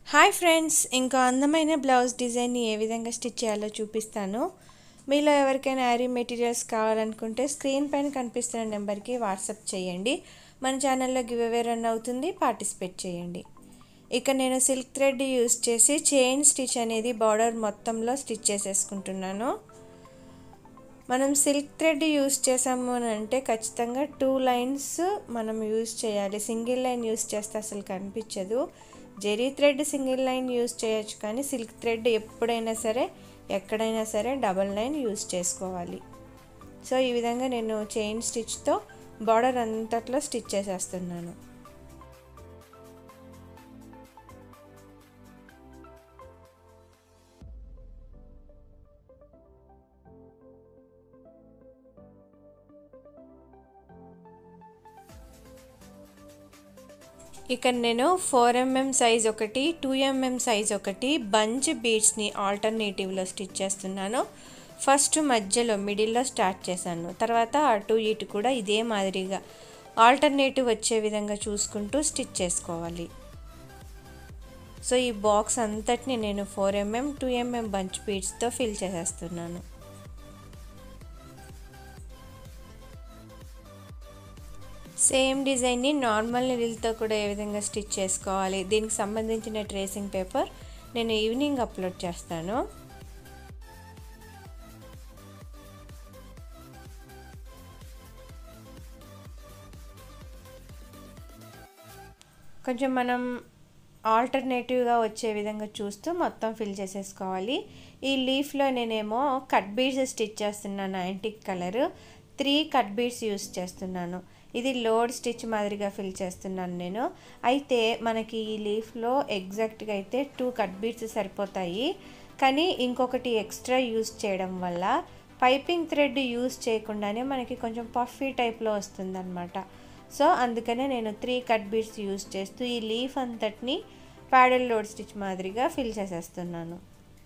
hi friends ఇంకో అందమైన blouse డిజైన్ని ఏ విధంగా స్టిచ్ చేయాలో చూపిస్తాను మీలో ఎవరికైనా యారీ మెటీరియల్స్ కావాలనుకుంటే స్క్రీన్ పైన కనిపిస్తున్న నెంబర్కి వాట్సాప్ చేయండి మన ఛానల్లో గివ్ అవే రన్ అవుతుంది పార్టిసిపేట్ చేయండి ఇక నేను సిల్క్ థ్రెడ్ యూస్ చేసి చైన్ స్టిచ్ అనేది బార్డర్ మొత్తంలో స్టిచ్ చేసేసుకుంటున్నాను మనం సిల్క్ థ్రెడ్ యూస్ చేసాము అని అంటే ఖచ్చితంగా టూ లైన్స్ మనం యూస్ చేయాలి సింగిల్ లైన్ యూస్ చేస్తే అసలు కనిపించదు zari thread single line use చేయొచ్చు కానీ సిల్క్ థ్రెడ్ ఎప్పుడైనా సరే ఎక్కడైనా సరే డబల్ లైన్ యూస్ చేసుకోవాలి సో ఈ విధంగా నేను చైన్ స్టిచ్తో బార్డర్ అంతట్లో స్టిచ్ చేసేస్తున్నాను ఇక నేను ఫోర్ ఎంఎం సైజ్ ఒకటి టూ ఎంఎం సైజ్ ఒకటి బంచ్ బీడ్స్ని ఆల్టర్నేటివ్లో స్టిచ్ చేస్తున్నాను ఫస్ట్ మధ్యలో మిడిల్లో స్టార్ట్ చేశాను తర్వాత అటు ఇటు కూడా ఇదే మాదిరిగా ఆల్టర్నేటివ్ వచ్చే విధంగా చూసుకుంటూ స్టిచ్ చేసుకోవాలి సో ఈ బాక్స్ అంతటిని నేను four mm two mm bunch బీడ్స్తో ఫిల్ చేసేస్తున్నాను సేమ్ డిజైన్ని నార్మల్ నిడిల్తో కూడా ఏ విధంగా స్టిచ్ చేసుకోవాలి దీనికి సంబంధించిన ట్రేసింగ్ పేపర్ నేను ఈవినింగ్ అప్లోడ్ చేస్తాను కొంచెం మనం ఆల్టర్నేటివ్గా వచ్చే విధంగా చూస్తూ మొత్తం ఫిల్ చేసేసుకోవాలి ఈ లీఫ్లో నేనేమో కట్ బీడ్స్ స్టిచ్ చేస్తున్నాను antique colour three cut beads use చేస్తున్నాను ఇది లోడ్ స్టిచ్ మాదిరిగా ఫిల్ చేస్తున్నాను నేను అయితే మనకి ఈ లీఫ్లో ఎగ్జాక్ట్గా అయితే టూ కట్ బీడ్స్ సరిపోతాయి కానీ ఇంకొకటి ఎక్స్ట్రా యూస్ చేయడం వల్ల పైపింగ్ థ్రెడ్ యూస్ చేయకుండానే మనకి కొంచెం పఫీ టైప్లో వస్తుందన్నమాట సో అందుకనే నేను త్రీ కట్ బీడ్స్ యూస్ చేస్తూ ఈ లీఫ్ అంతటిని ప్యాడల్ లోడ్ స్టిచ్ మాదిరిగా ఫిల్ చేసేస్తున్నాను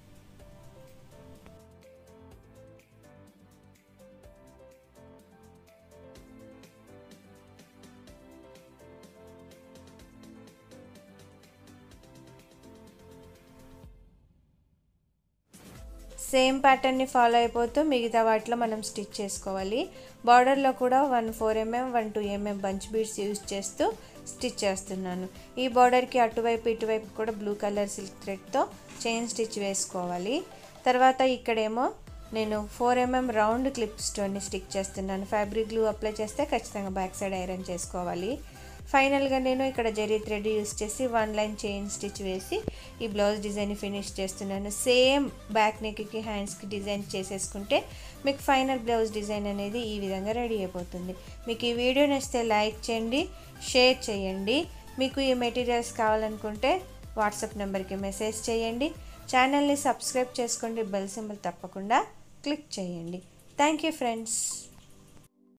సేమ్ ప్యాటర్న్ని ఫాలో అయిపోతూ మిగతా వాటిలో మనం స్టిచ్ చేసుకోవాలి బార్డర్లో కూడా one four mm one two mm bunch beads use చేస్తూ స్టిచ్ చేస్తున్నాను ఈ బార్డర్కి అటువైపు ఇటువైపు కూడా బ్లూ కలర్ సిల్క్ థ్రెడ్తో చైన్ స్టిచ్ వేసుకోవాలి తర్వాత ఇక్కడేమో నేను ఫోర్ ఎంఎం రౌండ్ క్లిప్ స్టోన్ని స్టిక్ చేస్తున్నాను ఫ్యాబ్రిక్ గ్లూ అప్లై చేస్తే ఖచ్చితంగా బ్యాక్ సైడ్ ఐరన్ చేసుకోవాలి ఫైనల్గా నేను ఇక్కడ జరీ థ్రెడ్ యూస్ చేసి వన్ లైన్ చైన్ స్టిచ్ వేసి ఈ బ్లౌజ్ డిజైన్ ఫినిష్ చేస్తున్నాను సేమ్ బ్యాక్ నెక్కి హ్యాండ్స్కి డిజైన్ చేసేసుకుంటే మీకు ఫైనల్ బ్లౌజ్ డిజైన్ అనేది ఈ విధంగా రెడీ అయిపోతుంది మీకు ఈ వీడియో నచ్చితే లైక్ చేయండి షేర్ చేయండి మీకు ఈ మెటీరియల్స్ కావాలనుకుంటే వాట్సాప్ నెంబర్కి మెసేజ్ చేయండి ఛానల్ని సబ్స్క్రైబ్ చేసుకోండి బెల్ సింబల్ తప్పకుండా క్లిక్ చేయండి థ్యాంక్ యూ ఫ్రెండ్స్